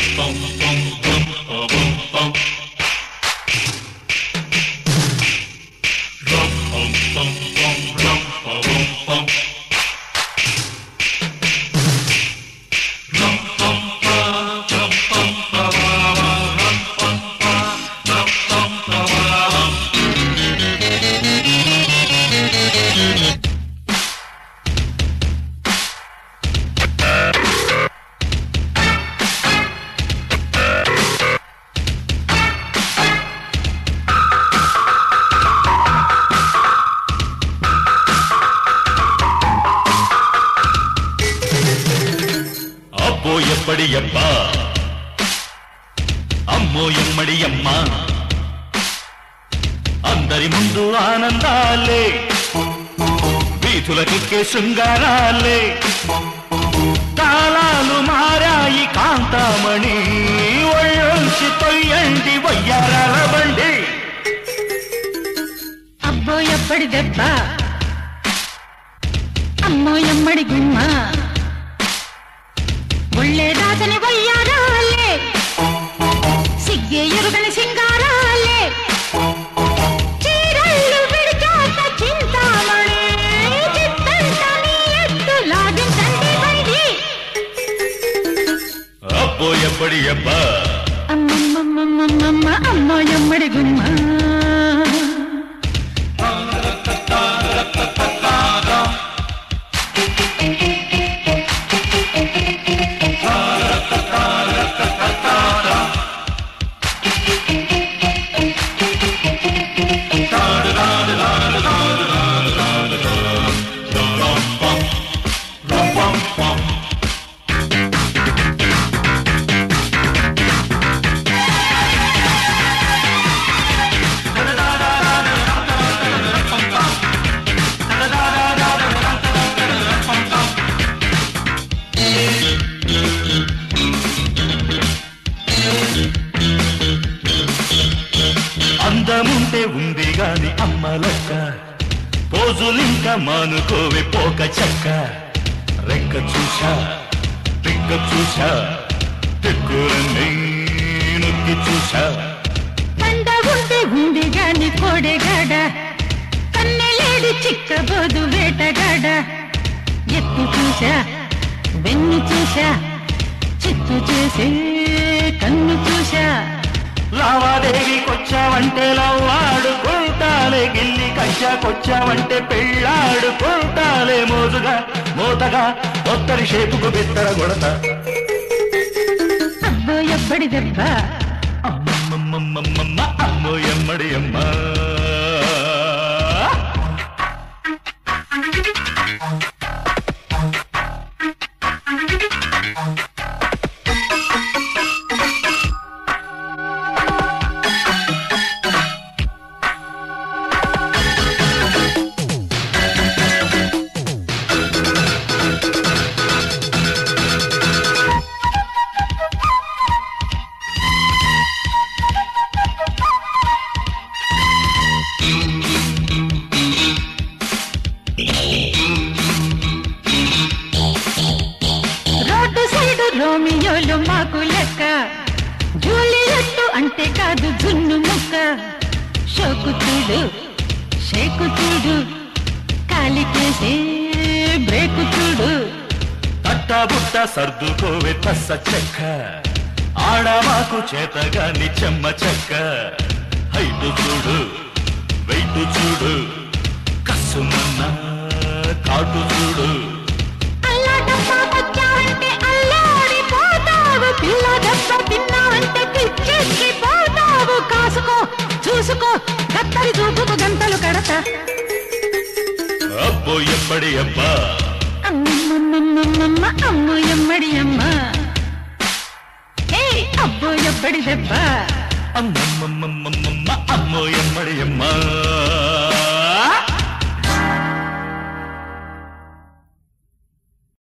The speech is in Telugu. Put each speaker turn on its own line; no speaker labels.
అబ్బో ఎప్పడి అబ్బ అమ్మో ఎమ్మడి అమ్మ అందరి ముందు ఆనందాలే వీధులకెక్కే శృంగారాలే కాలాలు మారాయి కాంతామణి ఒళ్ళొంచి తొయ్యండి వయ్యారాల బండి
అబ్బో ఎప్పటి దెబ్బ అమ్మో ఎమ్మడి గుమ్మ ఒళ్ళే దాతని వయ్యారాలే సిగ్గే ఎరుగని సింగారాలే చీరళ్ళు విడిచాక చింతామణి చిత్తంత నీ ఎత్తు లాగించండి బండి
అబ్బో ఎప్పడి అబ్బ
అమ్మమ్మమ్మమ్మమ్మ అమ్మో ఎమ్మడి గుమ్మ
అందముంటే ఉంది గాని అమ్మ లెక్క పోజులింక మానుకోవే పోక చెక్క రెక్క చూసా పిక్క చూసా తిక్కురన్నీ నొక్కి చూసా
కండ ఉంటే ఉంది గాని కోడెగాడ కన్నెలేడి చిక్కబోదు వేటగాడ ఎత్తు చూసా వెన్ను చూసా చిత్తు చేసే కన్ను చూసా
లావాదేవికొచ్చావంటే లవ్వాడుకుంటాలే గిల్లి కచ్చాకొచ్చావంటే పెళ్ళాడుకుంటాలే మోజుగా మోతగా ఒత్తరి షేపుకు బిత్తర కొడత
అబ్బో ఎప్పటి దెబ్బ
అమ్మమ్మమ్మమ్మమ్మ అమ్మో ఎమ్మడి అమ్మ
రోడ్డు సైడు రోమియోలు మాకు లెక్క జూలియట్టు అంటే కాదు జున్ను ముక్క షోకు చూడు షేకు చూడు కాలికేసే బ్రేకు చూడు
తట్టా బుట్ట సర్దుకోవే తస్స చెక్క ఆడమాకు చేతగాని చెమ్మ చెక్క హైటు చూడు వెయిటు చూడు కసుమన్న కాటు చూడు
అల్లాటప్పా వచ్చావంటే అల్లాడిపోతావు పిల్ల దెబ్బ తిన్నావంటే పిచ్చెక్కి పోతావు కాసుకో చూసుకో గత్తరి చూపుకు గంటలు కడత
అబ్బో ఎప్పటి అబ్బా
అమ్మమ్మమ్మమ్మమ్మ అమ్మ ఎమ్మడి అమ్మ ఏ అబ్బో ఎప్పటి దెబ్బ
అమ్మమ్మమ్మమ్మమ్మ అమ్మో ఎమ్మడి అమ్మ